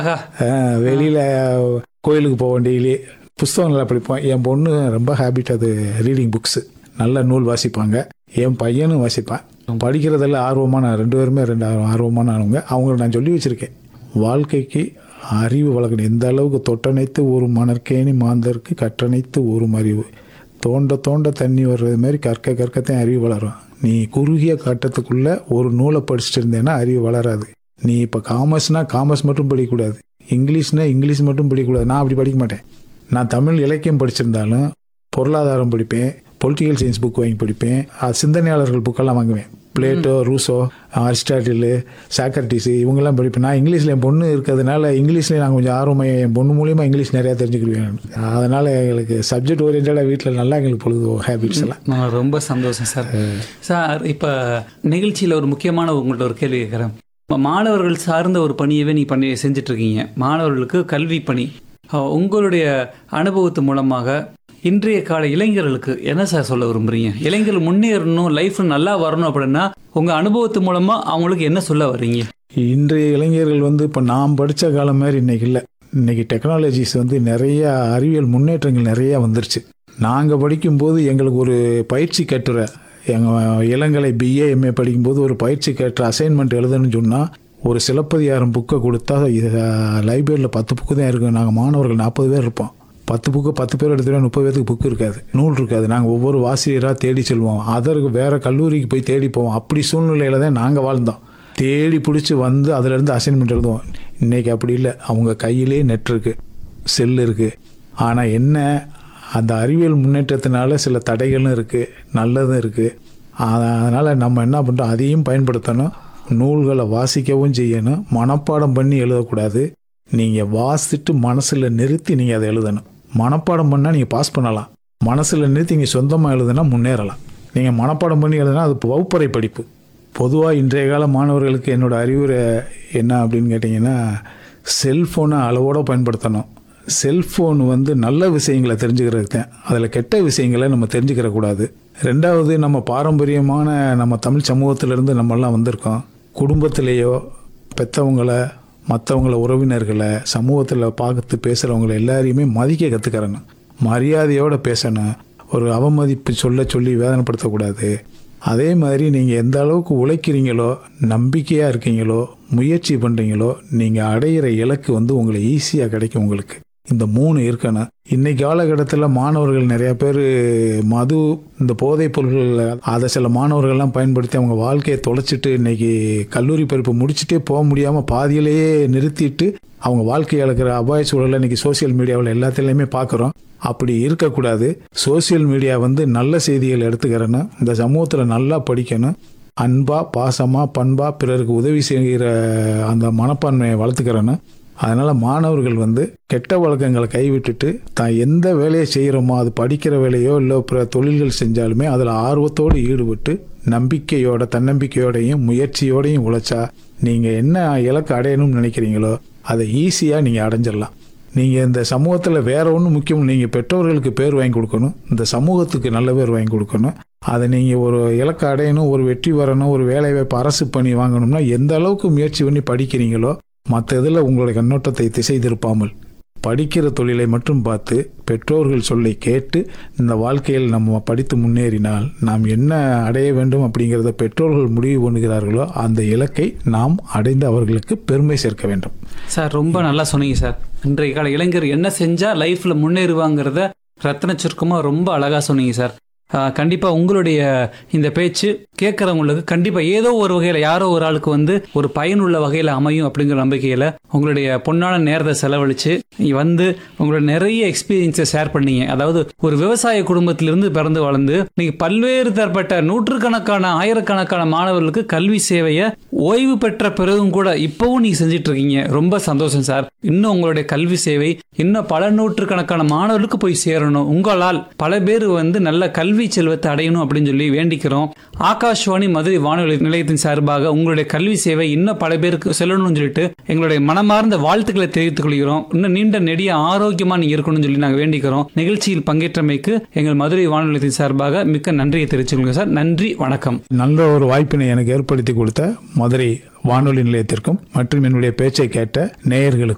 ஆஹா. வெளியில் கோயிலுக்கு போவோம் டெய்லி புஸ்தகங்களை படிப்போம் என் பொண்ணு ரொம்ப ஹேபிட் அது ரீடிங் புக்ஸு நல்ல நூல் வாசிப்பாங்க என் பையனும் வாசிப்பான் படிக்கிறதில் ஆர்வமான ரெண்டு பேருமே ரெண்டு ஆர்வ- ஆர்வமானவங்க அவங்கள நான் சொல்லி வச்சுருக்கேன் வாழ்க்கைக்கு அறிவு வளர்க்கணும் எந்த அளவுக்கு தொட்டணைத்து ஒரு மணற்கேணி மாந்தருக்கு கற்றணைத்து ஒரு அறிவு தோண்ட தோண்ட தண்ணி வர்றது மாதிரி கற்க கற்கத்தான் அறிவு வளரும் நீ குறுகிய கட்டத்துக்குள்ள ஒரு நூலை படிச்சுட்டு இருந்தேன்னா அறிவு வளராது நீ இப்போ காமர்ஸ்னா காமர்ஸ் மட்டும் படிக்கக்கூடாது இங்கிலீஷ்னா இங்கிலீஷ் மட்டும் படிக்கக்கூடாது நான் அப்படி படிக்க மாட்டேன் நான் தமிழ் இலக்கியம் படிச்சிருந்தாலும் பொருளாதாரம் படிப்பேன் பொலிட்டிக்கல் சயின்ஸ் புக் வாங்கி படிப்பேன் அது சிந்தனையாளர்கள் புக்கெல்லாம் வாங்குவேன் பிளேட்டோ ரூசோ அரிஸ்டாட்டிலு சாக்ரட்டிஸ் இவங்கெல்லாம் படிப்பேன் நான் இங்கிலீஷில் என் பொண்ணு இருக்கிறதுனால இங்கிலீஷ்லேயே நான் கொஞ்சம் ஆர்வமாக என் பொண்ணு மூலியமாக இங்கிலீஷ் நிறையா தெரிஞ்சுக்கிடுவேன் அதனால் எங்களுக்கு சப்ஜெக்ட் ஓரியன்டாக வீட்டில் நல்லா எங்களுக்கு பொழுது ஹேபிட்ஸ் எல்லாம் நான் ரொம்ப சந்தோஷம் சார் சார் இப்போ நிகழ்ச்சியில் ஒரு முக்கியமான உங்கள்ட்ட ஒரு கேள்வி கேட்குறேன் மாணவர்கள் சார்ந்த ஒரு பணியவே நீ பண்ணி செஞ்சுட்டு இருக்கீங்க மாணவர்களுக்கு கல்வி பணி அஹ், உங்களுடைய அனுபவத்து மூலமாக இன்றைய கால இளைஞர்களுக்கு என்ன சார் சொல்ல விரும்புறீங்க இளைஞர்கள் முன்னேறணும் லைஃப் நல்லா வரணும் அப்படின்னா உங்க அனுபவத்து மூலமா அவங்களுக்கு என்ன சொல்ல வர்றீங்க இன்றைய இளைஞர்கள் வந்து இப்போ நான் படித்த காலம் மாதிரி இன்னைக்கு இல்லை இன்னைக்கு டெக்னாலஜிஸ் வந்து நிறைய அறிவியல் முன்னேற்றங்கள் நிறைய வந்துருச்சு நாங்கள் படிக்கும்போது எங்களுக்கு ஒரு பயிற்சி கட்டுரை எங்கள் இளங்கலை பிஏ எம்ஏ படிக்கும்போது ஒரு பயிற்சி கட்டுரை அசைன்மெண்ட் எழுதணும்னு சொன்னால் ஒரு சிலப்பதிகாரம் புக்கை கொடுத்தா லைப்ரரியில் பத்து புக்கு தான் இருக்கும் நாங்கள் மாணவர்கள் நாற்பது பேர் இருப்போம் பத்து புக்கு பத்து பேர் எடுத்துகிட்டா முப்பது பேருக்கு புக்கு இருக்காது நூல் இருக்காது நாங்கள் ஒவ்வொரு வாசிரியராக தேடி செல்வோம் அதற்கு வேறு கல்லூரிக்கு போய் தேடி போவோம் அப்படி சூழ்நிலையில் தான் நாங்கள் வாழ்ந்தோம் தேடி பிடிச்சி வந்து அதுலேருந்து அசைன்மெண்ட் எழுதுவோம் இன்றைக்கி அப்படி இல்லை அவங்க கையிலே நெட் இருக்குது செல் இருக்குது ஆனால் என்ன அந்த அறிவியல் முன்னேற்றத்தினால சில தடைகளும் இருக்குது நல்லதும் இருக்குது அதனால் நம்ம என்ன பண்ணுறோம் அதையும் பயன்படுத்தணும் நூல்களை வாசிக்கவும் செய்யணும் மனப்பாடம் பண்ணி எழுதக்கூடாது நீங்கள் வாசிட்டு மனசில் நிறுத்தி நீங்கள் அதை எழுதணும் மனப்பாடம் பண்ணால் நீங்கள் பாஸ் பண்ணலாம் மனசில் நிறுத்தி நீங்கள் சொந்தமாக எழுதுனா முன்னேறலாம் நீங்கள் மனப்பாடம் பண்ணி எழுதுனா அது வகுப்பறை படிப்பு பொதுவாக இன்றைய கால மாணவர்களுக்கு என்னோட அறிவுரை என்ன அப்படின்னு கேட்டிங்கன்னா செல்ஃபோனை அளவோடு பயன்படுத்தணும் செல்ஃபோன் வந்து நல்ல விஷயங்களை தெரிஞ்சுக்கிறதுக்கு தான் அதில் கெட்ட விஷயங்களை நம்ம தெரிஞ்சுக்கிற கூடாது ரெண்டாவது நம்ம பாரம்பரியமான நம்ம தமிழ் சமூகத்திலேருந்து நம்மெல்லாம் வந்திருக்கோம் குடும்பத்திலேயோ பெற்றவங்கள மற்றவங்கள உறவினர்களை சமூகத்தில் பார்த்து பேசுகிறவங்கள எல்லாரையுமே மதிக்க கற்றுக்கிறணும் மரியாதையோடு பேசணும் ஒரு அவமதிப்பு சொல்ல சொல்லி வேதனைப்படுத்தக்கூடாது அதே மாதிரி நீங்கள் எந்த அளவுக்கு உழைக்கிறீங்களோ நம்பிக்கையாக இருக்கீங்களோ முயற்சி பண்ணுறீங்களோ நீங்கள் அடையிற இலக்கு வந்து உங்களை ஈஸியாக கிடைக்கும் உங்களுக்கு இந்த மூணு இருக்கணும் இன்னைக்கு காலகட்டத்தில் மாணவர்கள் நிறைய பேர் மது இந்த போதைப் பொருட்கள் அதை சில மாணவர்கள்லாம் பயன்படுத்தி அவங்க வாழ்க்கையை தொலைச்சிட்டு இன்னைக்கு கல்லூரி படிப்பு முடிச்சுட்டே போக முடியாமல் பாதியிலேயே நிறுத்திட்டு அவங்க வாழ்க்கையை இழக்கிற அபாய சூழலை இன்னைக்கு சோசியல் மீடியாவில் எல்லாத்துலேயுமே பார்க்குறோம் அப்படி இருக்கக்கூடாது சோசியல் மீடியா வந்து நல்ல செய்திகள் எடுத்துக்கிறணும் இந்த சமூகத்தில் நல்லா படிக்கணும் அன்பா பாசமா பண்பா பிறருக்கு உதவி செய்கிற அந்த மனப்பான்மையை வளர்த்துக்கிறணும் அதனால் மாணவர்கள் வந்து கெட்ட வழக்கங்களை கைவிட்டுட்டு தான் எந்த வேலையை செய்கிறோமோ அது படிக்கிற வேலையோ இல்லை பிற தொழில்கள் செஞ்சாலுமே அதில் ஆர்வத்தோடு ஈடுபட்டு நம்பிக்கையோட தன்னம்பிக்கையோடையும் முயற்சியோடையும் உழைச்சா நீங்கள் என்ன இலக்கு அடையணும்னு நினைக்கிறீங்களோ அதை ஈஸியாக நீங்கள் அடைஞ்சிடலாம் நீங்கள் இந்த சமூகத்தில் வேற ஒன்றும் முக்கியம் நீங்கள் பெற்றோர்களுக்கு பேர் வாங்கி கொடுக்கணும் இந்த சமூகத்துக்கு நல்ல பேர் வாங்கி கொடுக்கணும் அதை நீங்கள் ஒரு இலக்கு அடையணும் ஒரு வெற்றி வரணும் ஒரு வேலை வாய்ப்பு அரசு பணி வாங்கணும்னா எந்த அளவுக்கு முயற்சி பண்ணி படிக்கிறீங்களோ மற்ற இதில் உங்களுடைய கண்ணோட்டத்தை திசை திருப்பாமல் படிக்கிற தொழிலை மட்டும் பார்த்து பெற்றோர்கள் சொல்லை கேட்டு இந்த வாழ்க்கையில் நம்ம படித்து முன்னேறினால் நாம் என்ன அடைய வேண்டும் அப்படிங்கிறத பெற்றோர்கள் முடிவு பண்ணுகிறார்களோ அந்த இலக்கை நாம் அடைந்து அவர்களுக்கு பெருமை சேர்க்க வேண்டும் சார் ரொம்ப நல்லா சொன்னீங்க சார் இன்றைய கால இளைஞர் என்ன செஞ்சா லைஃப்ல முன்னேறுவாங்கிறத ரத்தன சுருக்கமா ரொம்ப அழகா சொன்னீங்க சார் ஆஹ் கண்டிப்பா உங்களுடைய இந்த பேச்சு கேட்கறவங்களுக்கு கண்டிப்பா ஏதோ ஒரு வகையில யாரோ ஒரு ஆளுக்கு வந்து ஒரு பயனுள்ள வகையில அமையும் அப்படிங்கிற நம்பிக்கையில உங்களுடைய பொன்னான நேரத்தை செலவழிச்சு நீங்க வந்து உங்களோட நிறைய எக்ஸ்பீரியன்ஸை ஷேர் பண்ணீங்க அதாவது ஒரு விவசாய குடும்பத்திலிருந்து பிறந்து வளர்ந்து நீங்க பல்வேறு தரப்பட்ட நூற்றுக்கணக்கான ஆயிரக்கணக்கான மாணவர்களுக்கு கல்வி சேவையை ஓய்வு பெற்ற பிறகும் கூட இப்பவும் நீங்க செஞ்சுட்டு இருக்கீங்க ரொம்ப சந்தோஷம் சார் இன்னும் உங்களுடைய கல்வி சேவை இன்னும் பல நூற்றுக்கணக்கான மாணவர்களுக்கு போய் சேரணும் உங்களால் பல பேர் வந்து நல்ல கல்வி செல்வத்தை அடையணும் அப்படின்னு சொல்லி வேண்டிக்கிறோம் ஆகாஷ்வாணி மதுரை வானொலி நிலையத்தின் சார்பாக உங்களுடைய கல்வி சேவை இன்னும் பல பேருக்கு செல்லணும்னு சொல்லிட்டு எங்களுடைய மனமார்ந்த வாழ்த்துக்களை தெரிவித்துக் கொள்கிறோம் இன்னும் நீண்ட நெடிய ஆரோக்கியமா நீங்க இருக்கணும்னு சொல்லி நாங்க வேண்டிக்கிறோம் நிகழ்ச்சியில் பங்கேற்றமைக்கு எங்கள் மதுரை வானொலி நிலையத்தின் சார்பாக மிக்க நன்றியை தெரிவிச்சுக்கொள்ளுங்க சார் நன்றி வணக்கம் நல்ல ஒரு வாய்ப்பினை எனக்கு ஏற்படுத்தி கொடுத்த மதுரை வானொலி நிலையத்திற்கும் மற்றும் என்னுடைய பேச்சை கேட்ட நேயர்களுக்கும்